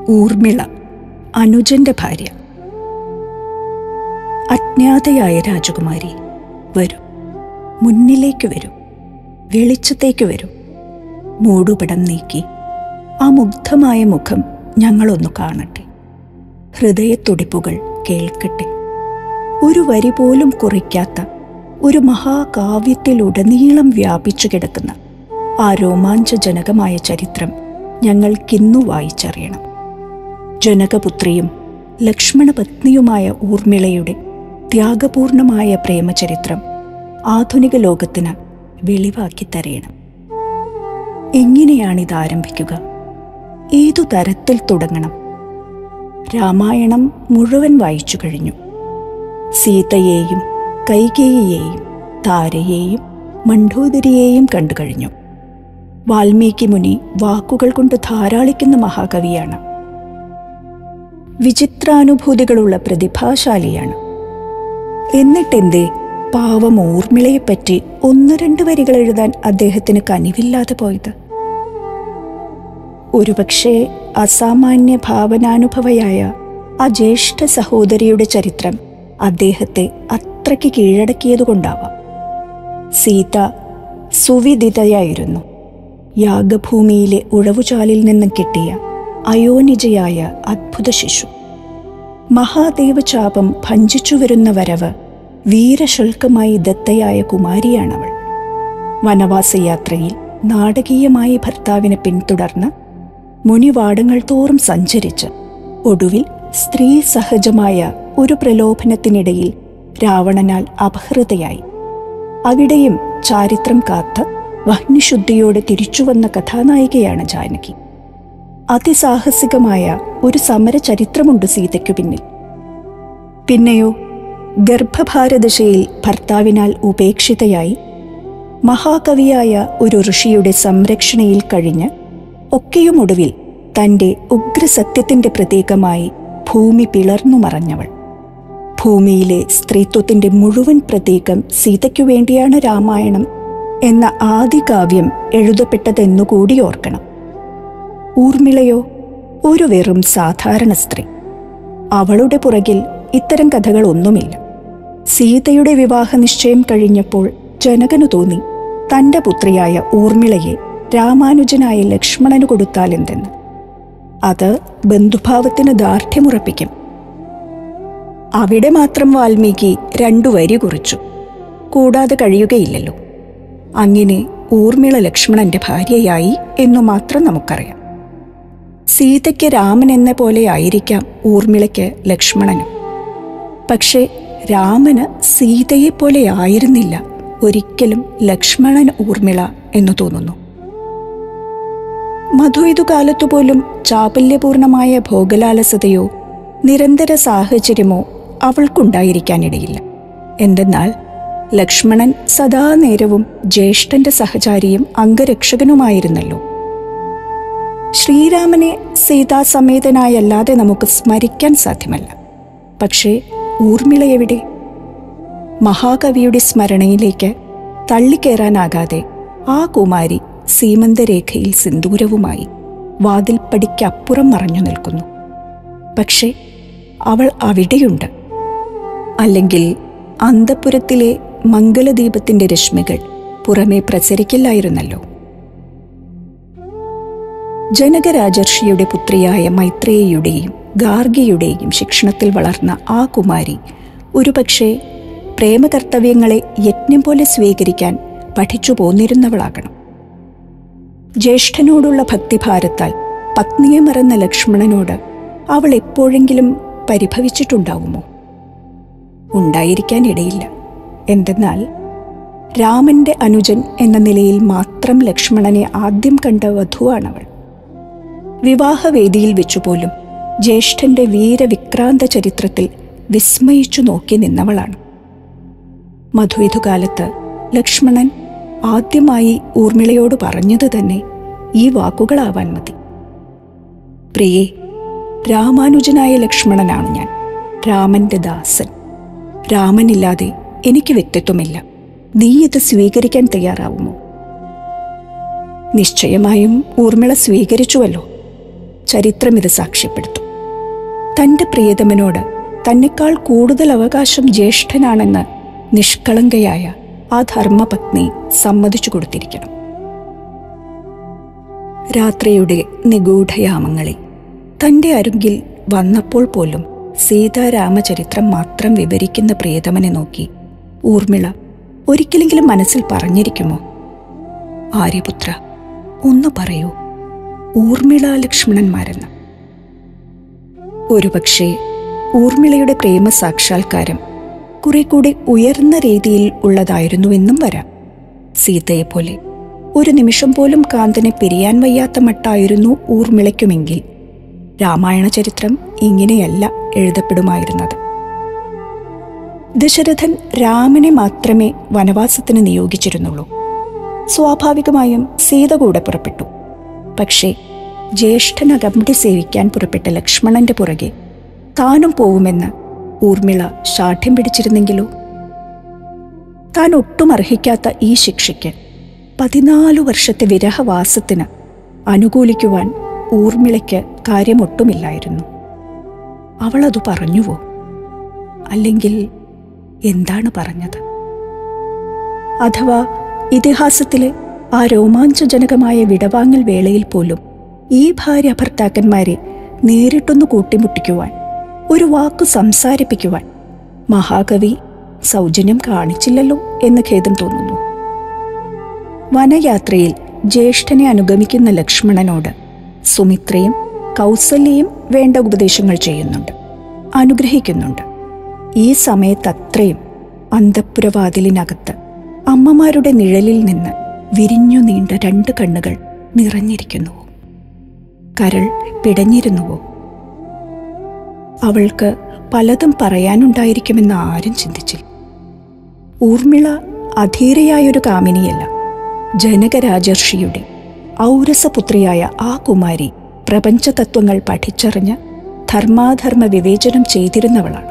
ഊർമിള അനുജന്റെ ഭാര്യ അജ്ഞാതയായ രാജകുമാരി വരൂ മുന്നിലേക്ക് വരൂ വെളിച്ചത്തേക്ക് വരൂ മൂടുപടം നീക്കി ആ മുഗ്ധമായ മുഖം ഞങ്ങളൊന്നു കാണട്ടെ ഹൃദയത്തുടിപ്പുകൾ കേൾക്കട്ടെ ഒരു വരി പോലും കുറിക്കാത്ത ഒരു മഹാകാവ്യത്തിലുടനീളം വ്യാപിച്ചു കിടക്കുന്ന ആ രോമാഞ്ചജനകമായ ചരിത്രം ഞങ്ങൾക്കിന്നു വായിച്ചറിയണം ജനകപുത്രിയും ലക്ഷ്മണപത്നിയുമായ ഊർമിളയുടെ ത്യാഗപൂർണമായ പ്രേമചരിത്രം ആധുനിക ലോകത്തിന് വെളിവാക്കി തരയണം എങ്ങനെയാണിത് ആരംഭിക്കുക ഏതു തരത്തിൽ തുടങ്ങണം രാമായണം മുഴുവൻ വായിച്ചു കഴിഞ്ഞു സീതയെയും കൈകേയിയെയും താരയെയും മണ്ഡോദരിയെയും കണ്ടു കഴിഞ്ഞു വാൽമീകി മുനി വാക്കുകൾ കൊണ്ട് ധാരാളിക്കുന്ന മഹാകവിയാണ് വിചിത്രാനുഭൂതികളുള്ള പ്രതിഭാശാലിയാണ് എന്നിട്ടെന്തേ പാവം ഊർമിളയെപ്പറ്റി ഒന്ന് രണ്ട് വരികൾ എഴുതാൻ അദ്ദേഹത്തിന് കനിവില്ലാതെ പോയത് ഒരുപക്ഷെ അസാമാന്യ ഭാവനാനുഭവയായ ആ ജ്യേഷ്ഠ സഹോദരിയുടെ ചരിത്രം അദ്ദേഹത്തെ അത്രയ്ക്ക് കീഴടക്കിയതുകൊണ്ടാവാം സീത സുവിദിതയായിരുന്നു യാഗഭൂമിയിലെ ഉഴവുചാലിൽ നിന്നും കിട്ടിയ അയോനിജയായ അദ്ഭുത ശിശു മഹാദേവചാപം ഭഞ്ചിച്ചു വരുന്ന വരവ് വീരശുൽക്കമായി ദത്തയായ കുമാരിയാണവൾ വനവാസയാത്രയിൽ നാടകീയമായി ഭർത്താവിനെ പിന്തുടർന്ന് മുനിവാടങ്ങൾ തോറും സഞ്ചരിച്ച് ഒടുവിൽ സ്ത്രീ സഹജമായ ഒരു പ്രലോഭനത്തിനിടയിൽ രാവണനാൽ അപഹൃതയായി അവിടെയും ചാരിത്രം കാത്ത് വഹ്നിശുദ്ധിയോടെ തിരിച്ചുവന്ന കഥാനായികയാണ് ജാനകി അതിസാഹസികമായ ഒരു സമര ചരിത്രമുണ്ട് സീതയ്ക്കു പിന്നിൽ പിന്നെയോ ഗർഭഭാരദശയിൽ ഭർത്താവിനാൽ ഉപേക്ഷിതയായി മഹാകവിയായ ഒരു ഋഷിയുടെ സംരക്ഷണയിൽ കഴിഞ്ഞ് ഒക്കെയും ഒടുവിൽ തൻ്റെ ഉഗ്രസത്യത്തിൻ്റെ പ്രതീകമായി ഭൂമി പിളർന്നു മറഞ്ഞവൾ ഭൂമിയിലെ സ്ത്രീത്വത്തിൻ്റെ മുഴുവൻ പ്രതീകം സീതയ്ക്കു വേണ്ടിയാണ് രാമായണം എന്ന ആദികാവ്യം എഴുതപ്പെട്ടതെന്നുകൂടി ഓർക്കണം ഊർമിളയോ ഒരു വെറും സാധാരണ സ്ത്രീ അവളുടെ പുറകിൽ ഇത്തരം കഥകളൊന്നുമില്ല സീതയുടെ വിവാഹ നിശ്ചയം കഴിഞ്ഞപ്പോൾ ജനകനു തോന്നി തന്റെ പുത്രിയായ ഊർമിളയെ രാമാനുജനായ ലക്ഷ്മണന് കൊടുത്താലെന്തെന്ന് അത് ബന്ധുഭാവത്തിന് ദാർഢ്യമുറപ്പിക്കും അവിടെ മാത്രം വാൽമീകി രണ്ടു വരി കുറിച്ചു കൂടാതെ കഴിയുകയില്ലല്ലോ അങ്ങനെ ഊർമിള ലക്ഷ്മണന്റെ ഭാര്യയായി എന്നു മാത്രം നമുക്കറിയാം സീതയ്ക്ക് രാമൻ എന്ന പോലെ ആയിരിക്കാം ഊർമിളയ്ക്ക് ലക്ഷ്മണനും പക്ഷേ രാമന് സീതയെ പോലെ ആയിരുന്നില്ല ഒരിക്കലും ലക്ഷ്മണൻ ഊർമിള എന്ന് തോന്നുന്നു മധുയിതുകാലത്തു പോലും ചാപല്യപൂർണമായ ഭോഗലാലസതയോ നിരന്തര സാഹചര്യമോ അവൾക്കുണ്ടായിരിക്കാനിടയില്ല എന്തെന്നാൽ ലക്ഷ്മണൻ സദാ നേരവും ജ്യേഷ്ഠന്റെ സഹചാരിയും അംഗരക്ഷകനുമായിരുന്നല്ലോ ശ്രീരാമനെ സീതാസമേതനായല്ലാതെ നമുക്ക് സ്മരിക്കാൻ സാധ്യമല്ല പക്ഷേ ഊർമിള എവിടെ മഹാകവിയുടെ സ്മരണയിലേക്ക് തള്ളിക്കയറാനാകാതെ ആ കുമാരി സീമന്തരേഖയിൽ സിന്ദൂരവുമായി വാതിൽപ്പടിക്കപ്പുറം മറഞ്ഞു നിൽക്കുന്നു പക്ഷേ അവൾ അവിടെയുണ്ട് അല്ലെങ്കിൽ അന്തപുരത്തിലെ മംഗലദീപത്തിന്റെ രശ്മികൾ പുറമേ പ്രസരിക്കില്ലായിരുന്നല്ലോ ജനകരാജർഷിയുടെ പുത്രിയായ മൈത്രേയിയുടെയും ഗാർഗിയുടെയും ശിക്ഷണത്തിൽ വളർന്ന ആ കുമാരി ഒരുപക്ഷെ പ്രേമകർത്തവ്യങ്ങളെ യജ്ഞം പോലെ സ്വീകരിക്കാൻ പഠിച്ചു പോന്നിരുന്നവളാകണം ജ്യേഷ്ഠനോടുള്ള ഭക്തിഭാരത്താൽ പത്നിയെ മറന്ന ലക്ഷ്മണനോട് അവൾ എപ്പോഴെങ്കിലും പരിഭവിച്ചിട്ടുണ്ടാവുമോ ഉണ്ടായിരിക്കാനിടയില്ല എന്തെന്നാൽ രാമന്റെ അനുജൻ എന്ന നിലയിൽ മാത്രം ലക്ഷ്മണനെ ആദ്യം കണ്ട വധുവാണവൾ വിവാഹവേദിയിൽ വെച്ചുപോലും ജ്യേഷ്ഠന്റെ വീരവിക്രാന്ത ചരിത്രത്തിൽ വിസ്മയിച്ചു നോക്കി നിന്നവളാണ് മധുവിധുകാലത്ത് ലക്ഷ്മണൻ ആദ്യമായി ഊർമിളയോട് പറഞ്ഞത് തന്നെ ഈ വാക്കുകളാവാൻ മതി പ്രിയേ രാമാനുജനായ ലക്ഷ്മണനാണ് ഞാൻ രാമന്റെ ദാസൻ രാമനില്ലാതെ എനിക്ക് വ്യക്തിത്വമില്ല നീ ഇത് സ്വീകരിക്കാൻ തയ്യാറാവുമോ നിശ്ചയമായും ഊർമിള സ്വീകരിച്ചുവല്ലോ ചരിത്രം ഇത് സാക്ഷ്യപ്പെടുത്തും തൻ്റെ പ്രിയതമനോട് തന്നെക്കാൾ കൂടുതൽ അവകാശം ജ്യേഷ്ഠനാണെന്ന് നിഷ്കളങ്കയായ ആ ധർമ്മപത്നി സമ്മതിച്ചു കൊടുത്തിരിക്കണം രാത്രിയുടെ നിഗൂഢയാമങ്ങളിൽ തൻ്റെ അരുകിൽ വന്നപ്പോൾ പോലും സീതാരാമചരിത്രം മാത്രം വിവരിക്കുന്ന പ്രിയതമനെ നോക്കി ഊർമിള ഒരിക്കലെങ്കിലും മനസ്സിൽ പറഞ്ഞിരിക്കുമോ ആര്യപുത്ര ഒന്ന് പറയൂ ഊർമിള ലക്ഷ്മണന്മാരെന്ന് ഒരുപക്ഷെ ഊർമിളയുടെ പ്രേമ സാക്ഷാത്കാരം കുറെ കൂടി ഉയർന്ന രീതിയിൽ ഉള്ളതായിരുന്നുവെന്നും വരാം സീതയെപ്പോലെ ഒരു നിമിഷം പോലും കാന്തനെ പിരിയാൻ വയ്യാത്ത മട്ടായിരുന്നു ഊർമിളയ്ക്കുമെങ്കിൽ രാമായണ ചരിത്രം ഇങ്ങനെയല്ല എഴുതപ്പെടുമായിരുന്നത് ദശരഥൻ രാമനെ മാത്രമേ വനവാസത്തിന് നിയോഗിച്ചിരുന്നുള്ളൂ സ്വാഭാവികമായും സീത കൂടെ പുറപ്പെട്ടു പക്ഷേ ജ്യേഷ്ഠൻ അകമ്പടി സേവിക്കാൻ പുറപ്പെട്ട ലക്ഷ്മണന്റെ പുറകെ താനും പോവുമെന്ന് ഊർമിള ശാഠ്യം പിടിച്ചിരുന്നെങ്കിലോ താൻ ഒട്ടും അർഹിക്കാത്ത ഈ ശിക്ഷയ്ക്ക് പതിനാലു വർഷത്തെ വിരഹവാസത്തിന് അനുകൂലിക്കുവാൻ ഊർമിളയ്ക്ക് കാര്യമൊട്ടുമില്ലായിരുന്നു അവളതു പറഞ്ഞുവോ അല്ലെങ്കിൽ എന്താണ് പറഞ്ഞത് അഥവാ ഇതിഹാസത്തിലെ ആ രോമാഞ്ചജനകമായ വിടവാങ്ങൽ വേളയിൽ പോലും ഈ ഭാര്യ ഭർത്താക്കന്മാരെ നേരിട്ടൊന്ന് കൂട്ടിമുട്ടിക്കുവാൻ ഒരു വാക്കു സംസാരിപ്പിക്കുവാൻ മഹാകവി സൗജന്യം കാണിച്ചില്ലല്ലോ എന്ന് ഖേദം തോന്നുന്നു വനയാത്രയിൽ ജ്യേഷ്ഠനെ അനുഗമിക്കുന്ന ലക്ഷ്മണനോട് സുമിത്രയും കൗസല്യയും വേണ്ട ഉപദേശങ്ങൾ ചെയ്യുന്നുണ്ട് അനുഗ്രഹിക്കുന്നുണ്ട് ഈ സമയത്തത്രയും അന്തപ്പുരവാതിലിനകത്ത് അമ്മമാരുടെ നിഴലിൽ നിന്ന് വിരിഞ്ഞു നീണ്ട രണ്ട് കണ്ണുകൾ നിറഞ്ഞിരിക്കുന്നുവോ കരൾ പിടഞ്ഞിരുന്നുവോ അവൾക്ക് പലതും പറയാനുണ്ടായിരിക്കുമെന്ന് ആരും ചിന്തിച്ചില്ല ഊർമിള അധീരയായൊരു കാമിനിയല്ല ജനകരാജർഷിയുടെ ഔരസപുത്രിയായ ആ കുമാരി പ്രപഞ്ചതത്വങ്ങൾ പഠിച്ചറിഞ്ഞ് ധർമാധർമ്മ വിവേചനം ചെയ്തിരുന്നവളാണ്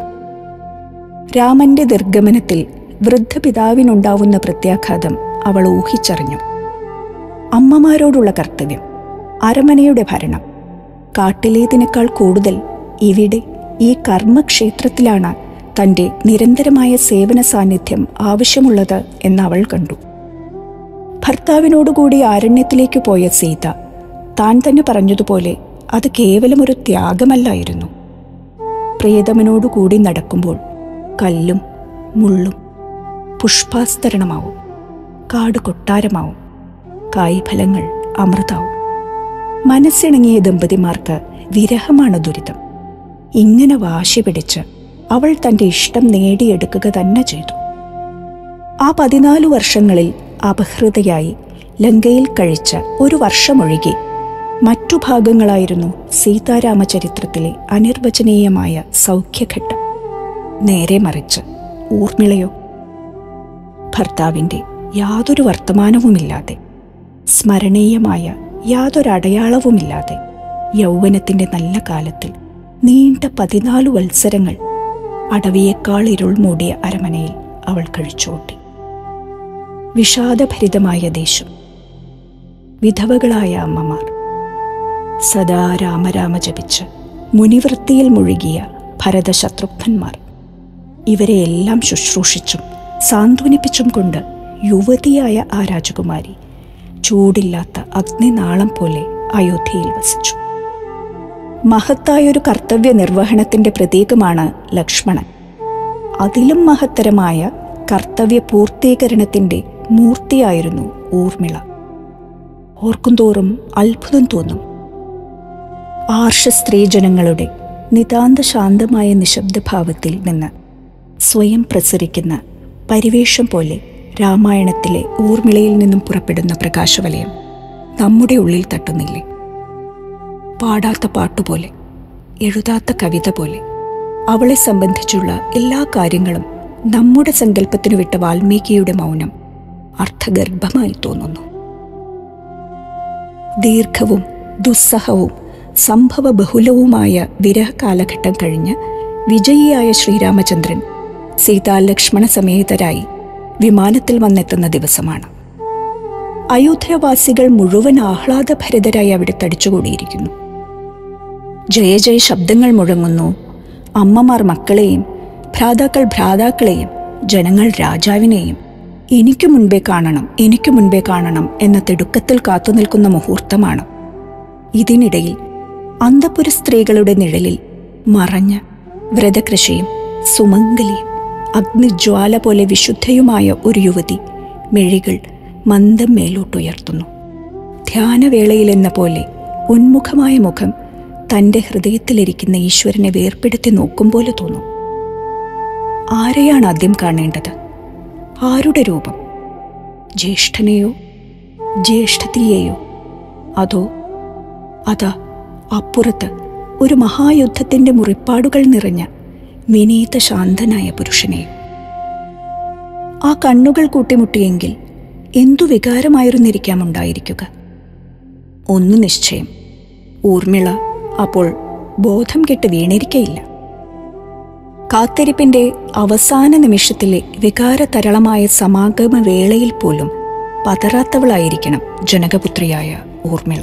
രാമന്റെ നിർഗമനത്തിൽ വൃദ്ധപിതാവിനുണ്ടാവുന്ന പ്രത്യാഘാതം അവൾ ഊഹിച്ചറിഞ്ഞു അമ്മമാരോടുള്ള കർത്തവ്യം അരമനയുടെ ഭരണം കാട്ടിലേതിനേക്കാൾ കൂടുതൽ ഇവിടെ ഈ കർമ്മക്ഷേത്രത്തിലാണ് തൻ്റെ നിരന്തരമായ സേവന സാന്നിധ്യം ആവശ്യമുള്ളത് എന്ന് അവൾ കണ്ടു ഭർത്താവിനോടുകൂടി ആരണ്യത്തിലേക്ക് പോയ സീത താൻ തന്നെ പറഞ്ഞതുപോലെ അത് കേവലം ഒരു ത്യാഗമല്ലായിരുന്നു പ്രിയതമനോടുകൂടി നടക്കുമ്പോൾ കല്ലും മുള്ളും പുഷ്പാസ്തരണമാവും കാട് കൊട്ടാരമാവും കായ്ഫലങ്ങൾ അമൃതാവും മനസ്സിണങ്ങിയ ദമ്പതിമാർക്ക് വിരഹമാണ് ദുരിതം ഇങ്ങനെ വാശി പിടിച്ച് അവൾ തൻ്റെ ഇഷ്ടം നേടിയെടുക്കുക തന്നെ ചെയ്തു ആ പതിനാലു വർഷങ്ങളിൽ അപഹൃതയായി ലങ്കയിൽ കഴിച്ച ഒരു വർഷമൊഴികെ മറ്റു ഭാഗങ്ങളായിരുന്നു സീതാരാമചരിത്രത്തിലെ അനിർവചനീയമായ സൗഖ്യഘട്ടം നേരെ മറിച്ച് ഊർമിളയോ ഭർത്താവിൻ്റെ യാതൊരു വർത്തമാനവുമില്ലാതെ സ്മരണീയമായ യാതൊരടയാളവുമില്ലാതെ യൗവനത്തിൻ്റെ നല്ല കാലത്തിൽ നീണ്ട പതിനാലു വത്സരങ്ങൾ അടവിയേക്കാൾ ഇരുൾ മൂടിയ അരമനയിൽ അവൾ കഴിച്ചോട്ടി വിഷാദഭരിതമായ ദേശം വിധവകളായ അമ്മമാർ സദാ രാമരാമ ജപിച്ച് മുനിവൃത്തിയിൽ മുഴുകിയ ഭരതശത്രുഘ്നന്മാർ ഇവരെയെല്ലാം ശുശ്രൂഷിച്ചും സാന്ത്വനിപ്പിച്ചും കൊണ്ട് യുവതിയായ ആ രാജകുമാരി ചൂടില്ലാത്ത അഗ്നിനാളം പോലെ അയോധ്യയിൽ വസിച്ചു മഹത്തായൊരു കർത്തവ്യ നിർവഹണത്തിന്റെ പ്രതീകമാണ് ലക്ഷ്മണൻ അതിലും മഹത്തരമായ കർത്തവ്യ പൂർത്തീകരണത്തിന്റെ മൂർത്തിയായിരുന്നു ഊർമിള ഓർക്കുന്തോറും അത്ഭുതം തോന്നും ആർഷ സ്ത്രീജനങ്ങളുടെ നിതാന്ത ശാന്തമായ നിശബ്ദഭാവത്തിൽ നിന്ന് സ്വയം പ്രസരിക്കുന്ന പരിവേഷം പോലെ രാമായണത്തിലെ ഊർമിളയിൽ നിന്നും പുറപ്പെടുന്ന പ്രകാശവലയം നമ്മുടെ ഉള്ളിൽ തട്ടുന്നില്ലേ പാടാത്ത പാട്ടുപോലെ എഴുതാത്ത കവിത പോലെ അവളെ സംബന്ധിച്ചുള്ള എല്ലാ കാര്യങ്ങളും നമ്മുടെ സങ്കല്പത്തിനു വിട്ട വാൽമീകിയുടെ മൗനം അർത്ഥഗർഭമായി തോന്നുന്നു ദീർഘവും ദുസ്സഹവും സംഭവ ബഹുലവുമായ വിരഹ കാലഘട്ടം കഴിഞ്ഞ് വിജയിയായ ശ്രീരാമചന്ദ്രൻ സീതാലക്ഷ്മണ സമേതരായി വിമാനത്തിൽ വന്നെത്തുന്ന ദിവസമാണ് അയോധ്യവാസികൾ മുഴുവൻ ആഹ്ലാദഭരിതരായി അവിടെ തടിച്ചുകൂടിയിരിക്കുന്നു ജയ ജയ ശബ്ദങ്ങൾ മുഴങ്ങുന്നു അമ്മമാർ മക്കളെയും ഭ്രാതാക്കൾ ഭ്രാതാക്കളെയും ജനങ്ങൾ രാജാവിനെയും എനിക്ക് മുൻപേ കാണണം എനിക്ക് മുൻപേ കാണണം എന്ന തിടുക്കത്തിൽ കാത്തുനിൽക്കുന്ന മുഹൂർത്തമാണ് ഇതിനിടയിൽ അന്തപുര സ്ത്രീകളുടെ നിഴലിൽ മറഞ്ഞ വ്രതകൃഷിയും സുമംഗലിയും അഗ്നിജ്വാല പോലെ വിശുദ്ധയുമായ ഒരു യുവതി മിഴികൾ മന്ദം മേലോട്ടുയർത്തുന്നു ധ്യാനവേളയിലെന്ന പോലെ ഉന്മുഖമായ മുഖം തൻ്റെ ഹൃദയത്തിലിരിക്കുന്ന ഈശ്വരനെ വേർപ്പെടുത്തി നോക്കും പോലെ തോന്നും ആരെയാണ് ആദ്യം കാണേണ്ടത് ആരുടെ രൂപം ജ്യേഷ്ഠനെയോ ജ്യേഷ്ഠത്തിയെയോ അതോ അതാ അപ്പുറത്ത് ഒരു മഹായുദ്ധത്തിന്റെ മുറിപ്പാടുകൾ നിറഞ്ഞ വിനീത ശാന്തനായ പുരുഷനെയോ ആ കണ്ണുകൾ കൂട്ടിമുട്ടിയെങ്കിൽ എന്തു വികാരമായിരുന്നിരിക്കാം ഉണ്ടായിരിക്കുക ഒന്ന് നിശ്ചയം ഊർമിള അപ്പോൾ ബോധം കെട്ട് വീണിരിക്കയില്ല കാത്തിരിപ്പിന്റെ അവസാന നിമിഷത്തിലെ വികാരതരളമായ സമാഗമ വേളയിൽ പോലും പതറാത്തവളായിരിക്കണം ജനകപുത്രിയായ ഊർമിള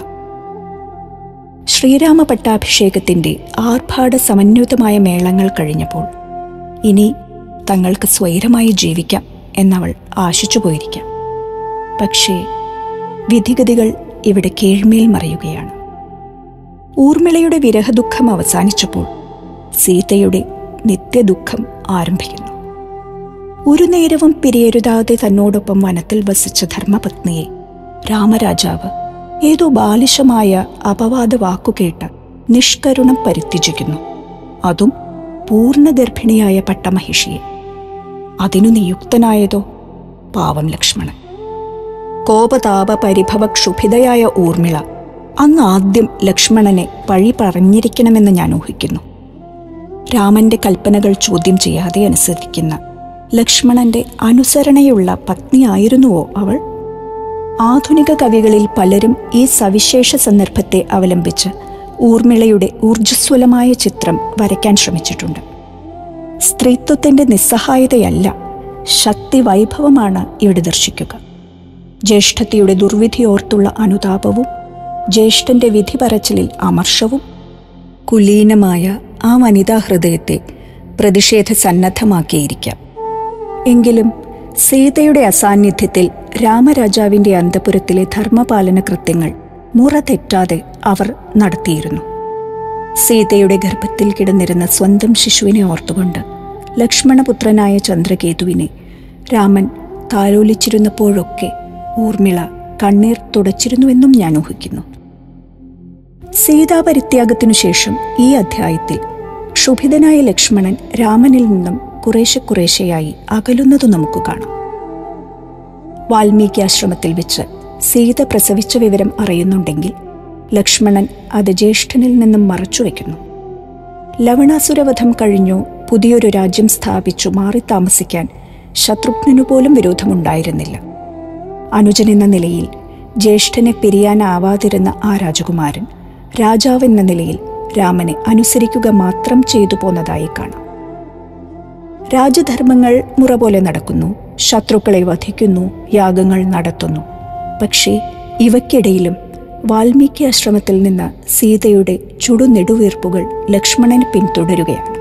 ശ്രീരാമ പട്ടാഭിഷേകത്തിന്റെ ആർഭാട സമന്വിതമായ മേളങ്ങൾ കഴിഞ്ഞപ്പോൾ ഇനി തങ്ങൾക്ക് സ്വൈരമായി ജീവിക്കാം എന്നവൾ ആശിച്ചു പോയിരിക്കാം പക്ഷേ വിധിഗതികൾ ഇവിടെ കീഴ്മേൽ മറയുകയാണ് ഊർമിളയുടെ വിരഹദുഃഖം അവസാനിച്ചപ്പോൾ സീതയുടെ നിത്യദുഃഖം ആരംഭിക്കുന്നു ഒരു നേരവും പിരിയരുതാതെ തന്നോടൊപ്പം വനത്തിൽ വസിച്ച ധർമ്മപത്നിയെ രാമരാജാവ് ഏതോ ബാലിശമായ അപവാദ വാക്കുകേട്ട് നിഷ്കരുണം പരിത്യജിക്കുന്നു അതും പൂർണ്ണഗർഭിണിയായ പട്ടമഹിഷിയെ അതിനു നിയുക്തനായതോ പാവം ലക്ഷ്മണൻ കോപതാപ പരിഭവ ക്ഷുഭിതയായ ഊർമിള അന്ന് ആദ്യം ലക്ഷ്മണനെ പഴി പറഞ്ഞിരിക്കണമെന്ന് ഞാൻ ഊഹിക്കുന്നു രാമന്റെ കൽപ്പനകൾ ചോദ്യം ചെയ്യാതെ അനുസരിക്കുന്ന ലക്ഷ്മണന്റെ അനുസരണയുള്ള പത്നിയായിരുന്നുവോ അവൾ ആധുനിക കവികളിൽ പലരും ഈ സവിശേഷ സന്ദർഭത്തെ അവലംബിച്ച് ഊർമിളയുടെ ഊർജ്ജസ്വലമായ ചിത്രം വരയ്ക്കാൻ ശ്രമിച്ചിട്ടുണ്ട് സ്ത്രീത്വത്തിന്റെ നിസ്സഹായതയല്ല ശക്തി വൈഭവമാണ് ഇവിടെ ദർശിക്കുക ജ്യേഷ്ഠത്തിയുടെ ദുർവിധി ഓർത്തുള്ള അനുതാപവും ജ്യേഷ്ഠന്റെ വിധി പറച്ചിലിൽ അമർഷവും കുലീനമായ ആ വനിതാ ഹൃദയത്തെ പ്രതിഷേധ സന്നദ്ധമാക്കിയിരിക്കാം എങ്കിലും സീതയുടെ അസാന്നിധ്യത്തിൽ രാമരാജാവിന്റെ അന്തപുരത്തിലെ ധർമ്മപാലന കൃത്യങ്ങൾ മുറ തെറ്റാതെ അവർ നടത്തിയിരുന്നു സീതയുടെ ഗർഭത്തിൽ കിടന്നിരുന്ന സ്വന്തം ശിശുവിനെ ഓർത്തുകൊണ്ട് ലക്ഷ്മണപുത്രനായ ചന്ദ്രകേതുവിനെ രാമൻ താലോലിച്ചിരുന്നപ്പോഴൊക്കെ ഊർമിള കണ്ണീർ തുടച്ചിരുന്നുവെന്നും ഞാൻ ഊഹിക്കുന്നു സീതാപരിത്യാഗത്തിനു ശേഷം ഈ അധ്യായത്തിൽ ക്ഷുഭിതനായ ലക്ഷ്മണൻ രാമനിൽ നിന്നും കുറേശ്ശെ കുറേശ്ശെയായി അകലുന്നത് നമുക്ക് കാണാം വാൽമീകി ആശ്രമത്തിൽ വെച്ച് സീത പ്രസവിച്ച വിവരം അറിയുന്നുണ്ടെങ്കിൽ ലക്ഷ്മണൻ അത് ജ്യേഷ്ഠനിൽ നിന്നും മറച്ചുവെക്കുന്നു ലവണാസുരവധം കഴിഞ്ഞു പുതിയൊരു രാജ്യം സ്ഥാപിച്ചു മാറി താമസിക്കാൻ ശത്രുഘ്നു പോലും വിരോധമുണ്ടായിരുന്നില്ല അനുജനെന്ന നിലയിൽ ജ്യേഷ്ഠനെ പിരിയാനാവാതിരുന്ന ആ രാജകുമാരൻ രാജാവെന്ന നിലയിൽ രാമനെ അനുസരിക്കുക മാത്രം ചെയ്തു പോന്നതായി കാണാം രാജധർമ്മങ്ങൾ മുറ പോലെ നടക്കുന്നു ശത്രുക്കളെ വധിക്കുന്നു യാഗങ്ങൾ നടത്തുന്നു പക്ഷേ ഇവയ്ക്കിടയിലും വാൽമീകി ആശ്രമത്തിൽ നിന്ന് സീതയുടെ ചുടുനെടുവീർപ്പുകൾ ലക്ഷ്മണന് പിന്തുടരുകയാണ്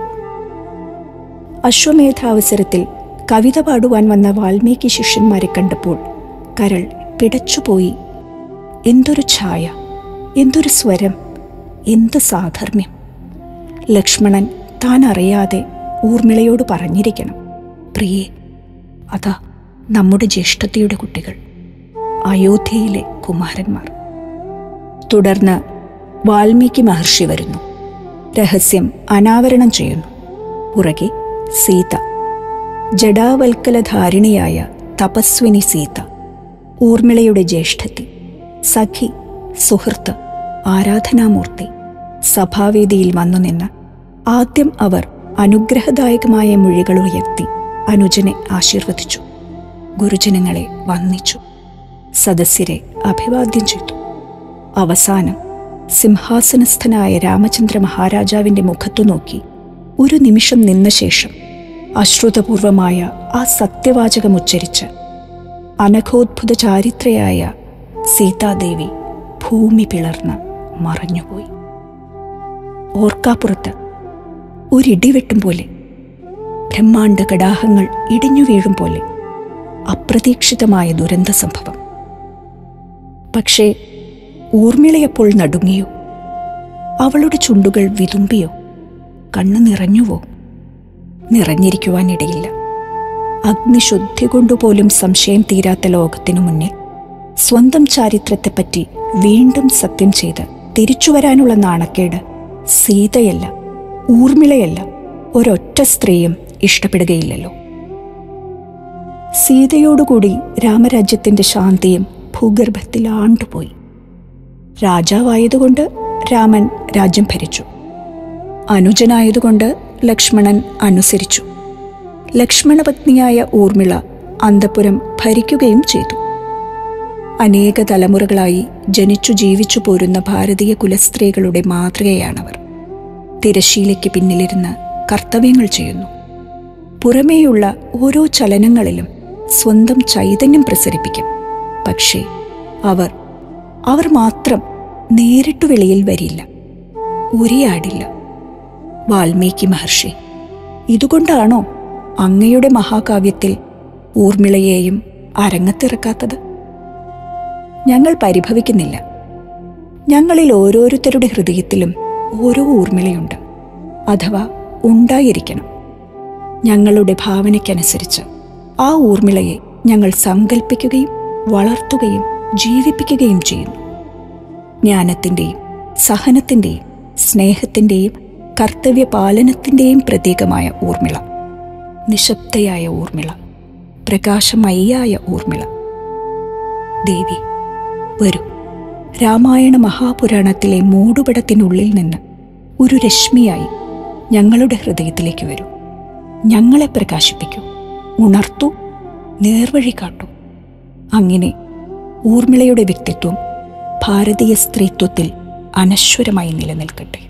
അശ്വമേധ അവസരത്തിൽ കവിത പാടുവാൻ വന്ന വാൽമീകി ശിഷ്യന്മാരെ കണ്ടപ്പോൾ കരൾ പിടച്ചുപോയി എന്തൊരു ഛായ എന്തൊരു സ്വരം എന്ത് സാധർമ്മ്യം ലക്ഷ്മണൻ താൻ അറിയാതെ ഊർമിളയോട് പറഞ്ഞിരിക്കണം പ്രിയേ അതാ നമ്മുടെ ജ്യേഷ്ഠത്തിയുടെ കുട്ടികൾ അയോധ്യയിലെ കുമാരന്മാർ തുടർന്ന് വാൽമീകി മഹർഷി വരുന്നു രഹസ്യം അനാവരണം ചെയ്യുന്നു പുറകെ സീത ജഡാവൽക്കലധാരിണിയായ തപസ്വിനി സീത ഊർമിളയുടെ ജ്യേഷ്ഠത്തി സഖി സുഹൃത്ത് ആരാധനാമൂർത്തി സഭാവേദിയിൽ വന്നു നിന്ന് ആദ്യം അവർ അനുഗ്രഹദായകമായ മൊഴികൾ ഉയർത്തി അനുജനെ ആശീർവദിച്ചു ഗുരുജനങ്ങളെ വന്ദിച്ചു സദസ്യരെ അഭിവാദ്യം ചെയ്തു അവസാനം സിംഹാസനസ്ഥനായ രാമചന്ദ്ര മഹാരാജാവിന്റെ മുഖത്തു നോക്കി ഒരു നിമിഷം നിന്ന ശേഷം അശ്രുതപൂർവമായ ആ സത്യവാചകം ഉച്ചരിച്ച് അനഘോദ്ഭുത ചാരിത്രയായ സീതാദേവി ഭൂമി പിളർന്ന് മറഞ്ഞുപോയി ഓർക്കാപ്പുറത്ത് ഒരിടിവെട്ടും പോലെ ബ്രഹ്മാണ്ട കടാഹങ്ങൾ ഇടിഞ്ഞു വീഴും പോലെ അപ്രതീക്ഷിതമായ ദുരന്ത സംഭവം പക്ഷേ ഊർമിളയപ്പോൾ നടുങ്ങിയോ അവളുടെ ചുണ്ടുകൾ വിതുമ്പിയോ കണ്ണു നിറഞ്ഞുവോ നിറഞ്ഞിരിക്കുവാനിടയില്ല അഗ്നിശുദ്ധി കൊണ്ടുപോലും സംശയം തീരാത്ത ലോകത്തിനു മുന്നിൽ സ്വന്തം ചാരിത്രത്തെപ്പറ്റി വീണ്ടും സത്യം ചെയ്ത് തിരിച്ചു വരാനുള്ള നാണക്കേട് സീതയല്ല ഊർമിളയല്ല ഒരൊറ്റ സ്ത്രീയും ഇഷ്ടപ്പെടുകയില്ലല്ലോ സീതയോടുകൂടി രാമരാജ്യത്തിന്റെ ശാന്തിയും ഭൂഗർഭത്തിൽ ആണ്ടുപോയി രാജാവായതുകൊണ്ട് രാമൻ രാജ്യം ഭരിച്ചു അനുജനായതുകൊണ്ട് ലക്ഷ്മണൻ അനുസരിച്ചു ലക്ഷ്മണപത്നിയായ ഊർമിള അന്തപുരം ഭരിക്കുകയും ചെയ്തു അനേക തലമുറകളായി ജനിച്ചു ജീവിച്ചു പോരുന്ന ഭാരതീയ കുലസ്ത്രീകളുടെ മാതൃകയാണവർ തിരശീലയ്ക്ക് പിന്നിലിരുന്ന് കർത്തവ്യങ്ങൾ ചെയ്യുന്നു പുറമേയുള്ള ഓരോ ചലനങ്ങളിലും സ്വന്തം ചൈതന്യം പ്രസരിപ്പിക്കും പക്ഷേ അവർ അവർ മാത്രം നേരിട്ടു വെളിയിൽ വരില്ല ഉരിയാടില്ല വാൽമീകി മഹർഷി ഇതുകൊണ്ടാണോ അങ്ങയുടെ മഹാകാവ്യത്തിൽ ഊർമിളയെയും അരങ്ങത്തിറക്കാത്തത് ഞങ്ങൾ പരിഭവിക്കുന്നില്ല ഞങ്ങളിൽ ഓരോരുത്തരുടെ ഹൃദയത്തിലും ഓരോ ഊർമിളയുണ്ട് അഥവാ ഉണ്ടായിരിക്കണം ഞങ്ങളുടെ ഭാവനയ്ക്കനുസരിച്ച് ആ ഊർമിളയെ ഞങ്ങൾ സങ്കല്പിക്കുകയും വളർത്തുകയും ജീവിപ്പിക്കുകയും ചെയ്യുന്നു ജ്ഞാനത്തിൻ്റെയും സഹനത്തിൻ്റെയും സ്നേഹത്തിൻ്റെയും കർത്തവ്യപാലനത്തിൻ്റെയും പ്രതീകമായ ഊർമിള നിശബ്ദയായ ഊർമിള പ്രകാശമയ്യായ ഊർമിള ദേവി വരൂ രാമായണ മഹാപുരാണത്തിലെ മൂടുപടത്തിനുള്ളിൽ നിന്ന് ഒരു രശ്മിയായി ഞങ്ങളുടെ ഹൃദയത്തിലേക്ക് വരൂ ഞങ്ങളെ പ്രകാശിപ്പിക്കൂ ഉണർത്തൂ നേർവഴി കാട്ടൂ അങ്ങനെ ഊർമിളയുടെ വ്യക്തിത്വം ഭാരതീയ സ്ത്രീത്വത്തിൽ അനശ്വരമായി നിലനിൽക്കട്ടെ